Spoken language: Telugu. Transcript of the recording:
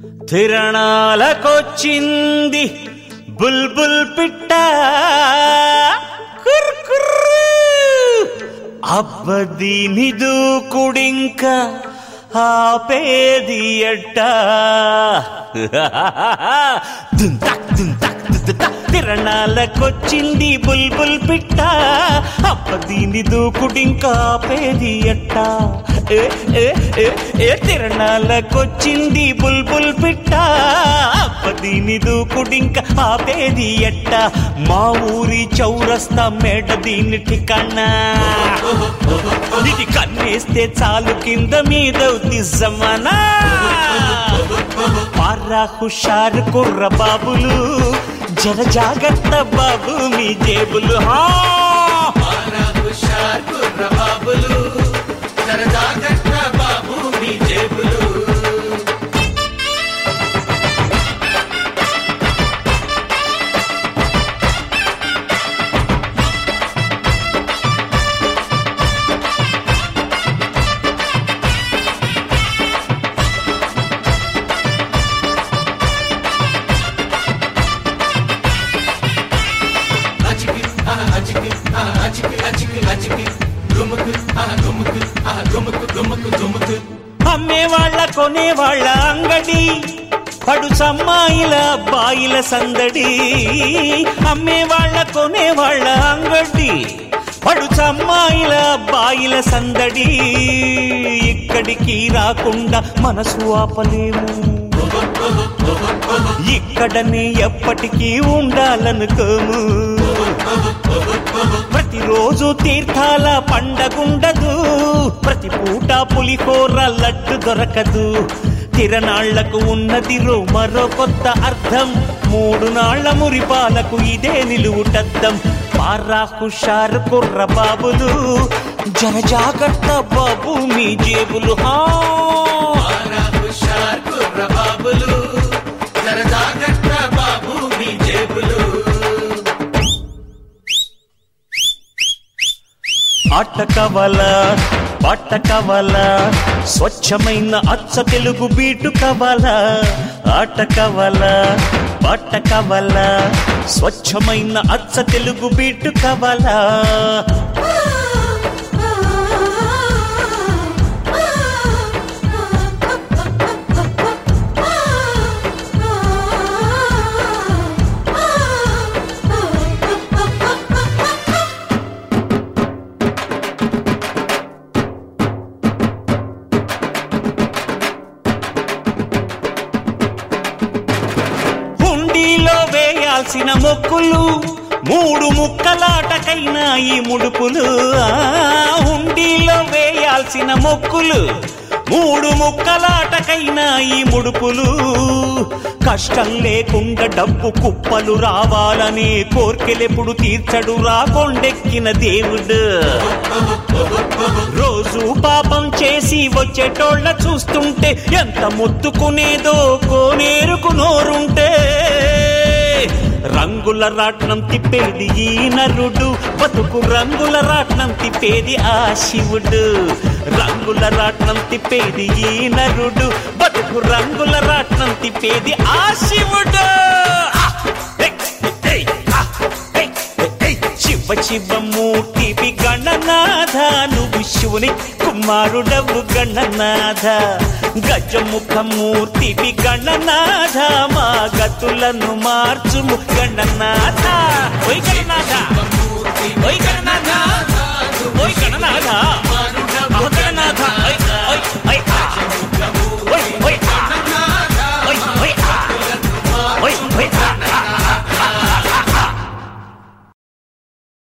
తిరణాలకొచ్చింది బుల్బుల్ పిట్ట కుర్కుర్రు. అబ్బదీని దూకుడింక ఆపేది ఎట్ట దుంతక్ దుంతక్ దుంతక్. తిరణాలకొచ్చింది బుల్బుల్ పిట్ట అబ్బదీని దూకుడింక ఆపేది ఎట్ట ఏ ఏ ఏ ఏ తిరణాలకొచ్చింది బుల్బుల్ పిట్ట అబ్బదీని దూకుడింక ఆపేది ఎట్ట మా ఊరి చౌరస్తా మేడ దీని ఠికానా ఇది కన్నేస్తే చాలు కింద మీద జమానా పారా హుషారు కుర్ర బాబులు జర జాగ్రత్త బాబు మీ జేబులు హా మారా హుషార్ కుర్ర బాబులు జర జాగ్రత్త బాబు మీ జేబులు అచికి ఆ అచికి ఆ అచికి అచికి అచికి దుముకు ఆ దుముకు ఆ దుముకు దుముకు దుముకు అమ్మే వాళ్ళ కొనే వాళ్ళ అంగడి పడు సమ్మాయిల బాయిల సందడి అమ్మే వాళ్ళ కొనే వాళ్ళ అంగడి పడు సమ్మాయిల బాయిల సందడి ఇక్కడికి రాకుండా మనసు ఆపలేము ఇక్కడనే ఎప్పటికీ ఉండాలనుకోము ప్రతిరోజు తీర్థాల పండగుండదు ప్రతి పూట పులిహోర లడ్డు దొరకదు తిరనాళ్లకు ఉన్నది రో మరో కొత్త అర్థం మూడు నాళ్ల మురిపాలకు ఇదే నిలువుటద్దం పారా హుషారు కుర్ర బాబులు జర జాగ్రత్త బాబు మీ జేబులు హా మారా హుషార్ కుర్ర బాబులు జర జాగ్రత్త బాబు మీ జేబులు ఆట కవల పాట కవల స్వచ్ఛమైన అచ్చ తెలుగు బీటు కవల ఆట కవల పాట కవల స్వచ్ఛమైన అచ్చ తెలుగు బీటు కవల హుండీలో వేయాల్సిన మొక్కులు మూడు ముక్కలాటకైనా ఈ ముడుపులు ఆ, హుండీలో వేయాల్సిన మొక్కులు మూడు ముక్కలాటకైనా ఈ ముడుపులు కష్టం లేకుండా డబ్బు కుప్పలు రావాలని కోర్కెలెప్పుడు తీర్చడు రాకొండెక్కిన దేవుడు రోజు పాపం చేసి వచ్చేటోళ్ళ చూస్తుంటే ఎంత ముత్తుకునేదో కోనేరుకు నోరుంటే రంగుల రాట్నం తిప్పేది ఈ నరుడు బతుకు రంగుల రాట్నం తిప్పేది ఆ శివుడు రంగుల రాట్నం తిప్పేది ఈ నరుడు బతుకు రంగుల రాట్నం తిప్పేది ఆ శివుడు ఆ! ఏయ్! ఏయ్! ఆ! ఏయ్! ఏయ్! శివ శివ మూర్తివి గణనాథ నువ్వు శివుని కుమారుడవు గణనాథ గజముఖ మూర్తివి గణనాథ మా గతులను మార్చుము గణనాథ ఓయ్ గణనాథ ఓయ్ గణనాథ